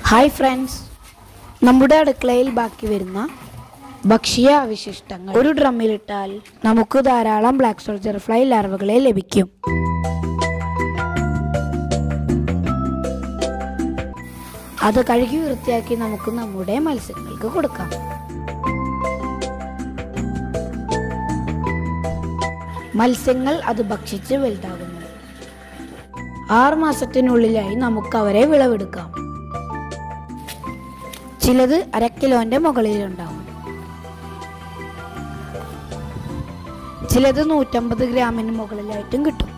hi friends നമ്മുടെ അടുക്കളയിൽ ബാക്കി വരുന്ന ഭക്ഷ്യ അവശിഷ്ടങ്ങൾ ഒരു ഡ്രമ്മിലിട്ടാൽ നമുക്ക് ധാരാളം ബ്ലാക്ക് സോൾജർ ഫ്ലൈ ലാർവകളെ ലഭിക്കും അത് കഴുകി വൃത്തിയാക്കി നമുക്ക് നമ്മുടെ മത്സ്യങ്ങൾക്ക് കൊടുക്കാം മത്സ്യങ്ങൾ അത് ഭക്ഷിച്ച് വലുതാകുന്നു ആറ് മാസത്തിനുള്ളിലായി നമുക്ക് അവരെ വിളവെടുക്കാം ചിലത് അര കിലോന്റെ മുകളിലുണ്ടാവും ചിലത് നൂറ്റമ്പത് ഗ്രാമിന് മുകളിലായിട്ടും കിട്ടും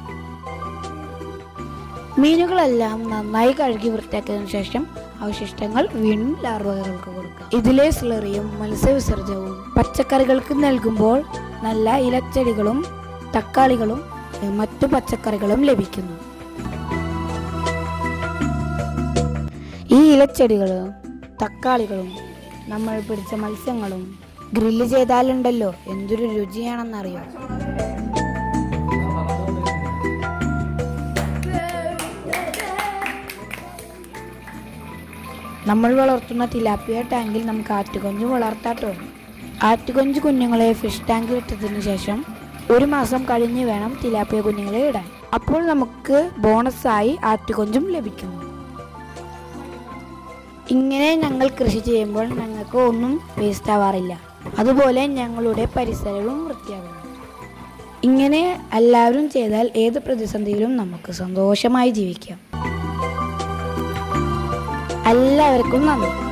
മീനുകളെല്ലാം നന്നായി കഴുകി വൃത്തിയാക്കിയതിനു ശേഷം അവശിഷ്ടങ്ങൾ വീണ്ടും ലാർവകൾക്ക് കൊടുക്കാം ഇതിലെ സ്ലറിയും മത്സ്യവിസർജവും പച്ചക്കറികൾക്ക് നൽകുമ്പോൾ നല്ല ഇലച്ചെടികളും തക്കാളികളും മറ്റു പച്ചക്കറികളും ലഭിക്കുന്നു ഈ ഇലച്ചെടികളും തക്കാളികളും നമ്മൾ പിടിച്ച മത്സ്യങ്ങളും ഗ്രില്ല് ചെയ്താലുണ്ടല്ലോ എന്തൊരു രുചിയാണെന്നറിയോ നമ്മൾ വളർത്തുന്ന തിലാപ്പിയ ടാങ്കിൽ നമുക്ക് ആറ്റുകൊഞ്ച് വളർത്താട്ടോ ആറ്റുകൊഞ്ച് കുഞ്ഞുങ്ങളെ ഫിഷ് ടാങ്കിൽ ഇട്ടതിന് ശേഷം ഒരു മാസം കഴിഞ്ഞ് വേണം തിലാപ്പിയ കുഞ്ഞുങ്ങളെ ഇടാൻ അപ്പോൾ നമുക്ക് ബോണസായി ആറ്റുകൊഞ്ചും ലഭിക്കുന്നു ഇങ്ങനെ ഞങ്ങൾ കൃഷി ചെയ്യുമ്പോൾ ഞങ്ങൾക്ക് ഒന്നും വേസ്റ്റ് ആവാറില്ല അതുപോലെ ഞങ്ങളുടെ പരിസരവും വൃത്തിയാകുന്നു ഇങ്ങനെ എല്ലാവരും ചെയ്താൽ ഏത് പ്രതിസന്ധിയിലും നമുക്ക് സന്തോഷമായി ജീവിക്കാം എല്ലാവർക്കും നന്ദി